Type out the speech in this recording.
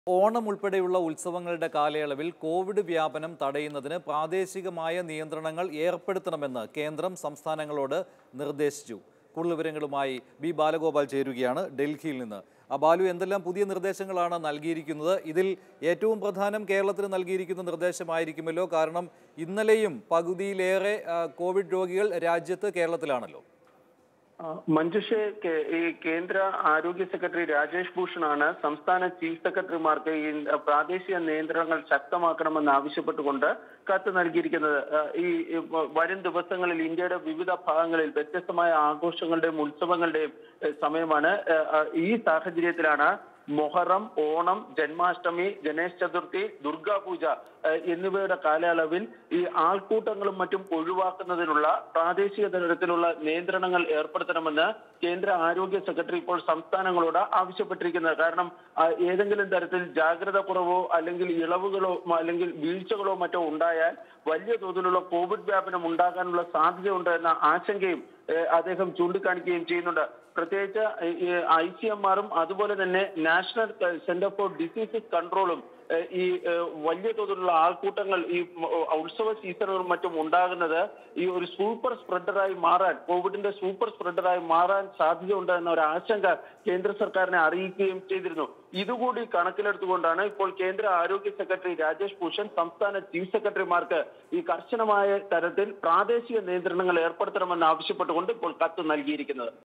ഓണം ഉൾപ്പെടെയുള്ള ഉത്സവങ്ങളുടെ കാലയളവിൽ കോവിഡ് വ്യാപനം തടയുന്നതിന് പ്രാദേശികമായ നിയന്ത്രണങ്ങൾ ഏർപ്പെടുത്തണമെന്ന് കേന്ദ്രം സംസ്ഥാനങ്ങളോട് നിർദ്ദേശിച്ചു കൂടുതൽ വിവരങ്ങളുമായി ബി ബാലഗോപാൽ ചേരുകയാണ് ഡൽഹിയിൽ നിന്ന് ആ ബാലു എന്തെല്ലാം പുതിയ നിർദ്ദേശങ്ങളാണ് നൽകിയിരിക്കുന്നത് ഇതിൽ ഏറ്റവും പ്രധാനം കേരളത്തിന് നൽകിയിരിക്കുന്ന നിർദ്ദേശമായിരിക്കുമല്ലോ കാരണം ഇന്നലെയും പകുതിയിലേറെ ആ, കോവിഡ് രോഗികൾ രാജ്യത്ത് കേരളത്തിലാണല്ലോ ആ, മഞ്ജുഷെ കേ- ഈ കേന്ദ്ര ആരോഗ്യ സെക്രട്ടറി രാജേഷ് ഭൂഷണാണ് സംസ്ഥാന ചീഫ് സെക്രട്ടറിമാർക്ക് ഈ പ്രാദേശിക നിയന്ത്രണങ്ങൾ ശക്തമാക്കണമെന്ന് ആവശ്യപ്പെട്ടുകൊണ്ട് കത്ത് നൽകിയിരിക്കുന്നത് ആ, ഈ ഈ വ- വരും ദിവസങ്ങളിൽ ഇന്ത്യയുടെ വിവിധ ഭാഗങ്ങളിൽ വ്യത്യസ്തമായ ആഘോഷങ്ങളുടെയും ഉത്സവങ്ങളുടെയും ഏഹ്, സമയമാണ് ഏഹ്, ആ, ഈ സാഹചര്യത്തിലാണ് മൊഹറം ഓണം ജന്മാഷ്ടമി ഗണേശ് ചതുർത്ഥി ദുർഗാപൂജ ഏഹ്, എന്നിവയുടെ കാലയളവിൽ ഈ ആൾക്കൂട്ടങ്ങളും മറ്റും ഒഴിവാക്കുന്നതിനുള്ള പ്രാദേശിക തലത്തിലുള്ള നിയന്ത്രണങ്ങൾ ഏർപ്പെടുത്തണമെന്ന് കേന്ദ്ര ആരോഗ്യ സെക്രട്ടറി ഇപ്പോൾ സംസ്ഥാനങ്ങളോട് ആവശ്യപ്പെട്ടിരിക്കുന്നത് കാരണം ആ, ഏതെങ്കിലും തരത്തിൽ ജാഗ്രത കുറവോ അല്ലെങ്കിൽ ഇളവുകളോ മ- അല്ലെങ്കിൽ വീഴ്ചകളോ മറ്റോ ഉണ്ടായാൽ വലിയ തോതിലുള്ള കോവിഡ് വ്യാപനം ഉണ്ടാകാനുള്ള സാധ്യതയുണ്ട് എന്ന ആശങ്കയും ഏഹ്, അദ്ദേഹം ചൂണ്ടിക്കാണിക്കുകയും ചെയ്യുന്നുണ്ട് പ്രത്യേകിച്ച് ഐ സി എം ആറും അതുപോലെ തന്നെ നാഷണൽ സെന്റർ ഫോർ ഡിസീസസ് കൺട്രോളും ഏഹ്, ഈ ഏഹ്, വലിയ തോതിലുള്ള ആൾക്കൂട്ടങ്ങൾ ഈ മ- ഉത്സവ സീസണുകളും മറ്റും ഉണ്ടാകുന്നത് ഈ ഒരു സൂപ്പർ സ്പ്രെഡറായി മാറാൻ കോവിഡിന്റെ സൂപ്പർ സ്പ്രെഡറായി മാറാൻ സാധ്യതയുണ്ട് എന്ന ഒരു ആശങ്ക കേന്ദ്ര സർക്കാരിനെ അറിയിക്കുകയും ചെയ്തിരുന്നു ഇതുകൂടി കണക്കിലെടുത്തുകൊണ്ടാണ് ഇപ്പോൾ കേന്ദ്ര ആരോഗ്യ സെക്രട്ടറി രാജേഷ് ഭൂഷൺ സംസ്ഥാന ചീഫ് സെക്രട്ടറിമാർക്ക് ഈ കർശനമായ തരത്തിൽ പ്രാദേശിക നിയന്ത്രണങ്ങൾ ഏർപ്പെടുത്തണമെന്ന് ആവശ്യപ്പെട്ടുകൊണ്ട് ഇപ്പോൾ കത്ത് നൽകിയിരിക്കുന്നത്